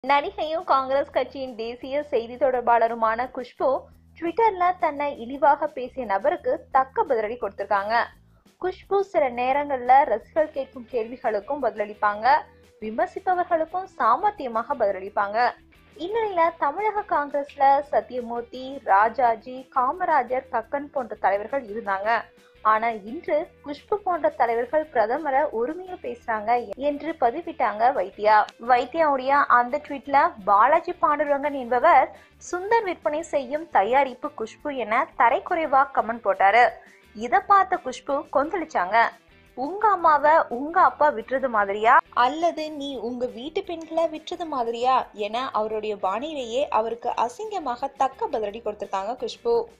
நடிகையும் காங்கிரஸ் கட்சியின் தேசிய செய்தி தொடர்பாளருமான குஷ்பு ட்விட்டர்ல தன்னை இழிவாக பேசிய நபருக்கு தக்க பதிலடி கொடுத்திருக்காங்க குஷ்பு சில நேரங்கள்ல ரசிகர்கள் கேட்கும் கேள்விகளுக்கும் பதிலளிப்பாங்க விமர்சிப்பவர்களுக்கும் சாமர்த்தியமாக பதிலளிப்பாங்க இந்நிலையில தமிழக காங்கிரஸ்ல சத்யமூர்த்தி ராஜாஜி காமராஜர் கக்கன் போன்ற தலைவர்கள் இருந்தாங்க ஆனா இன்று குஷ்பு போன்ற தலைவர்கள் பிரதமரை உரிமையா பேசுறாங்க என்று பதிவிட்டாங்க வைத்தியா வைத்தியாவுடைய அந்த ட்வீட்ல பாலாஜி பாண்டுரங்கன் என்பவர் சுந்தர் விற்பனை செய்யும் தயாரிப்பு குஷ்பு என தரைக்குறைவா கமெண்ட் போட்டாரு இத பார்த்த குஷ்பு கொந்தளிச்சாங்க உங்க அம்மாவை உங்க அப்பா விட்டுறது மாதிரியா அல்லது நீ உங்க வீட்டு பெண்களை விட்டுறது மாதிரியா என அவருடைய பாணியிலேயே அவருக்கு அசிங்கமாக தக்க பதிலடி கொடுத்திருக்காங்க குஷ்பு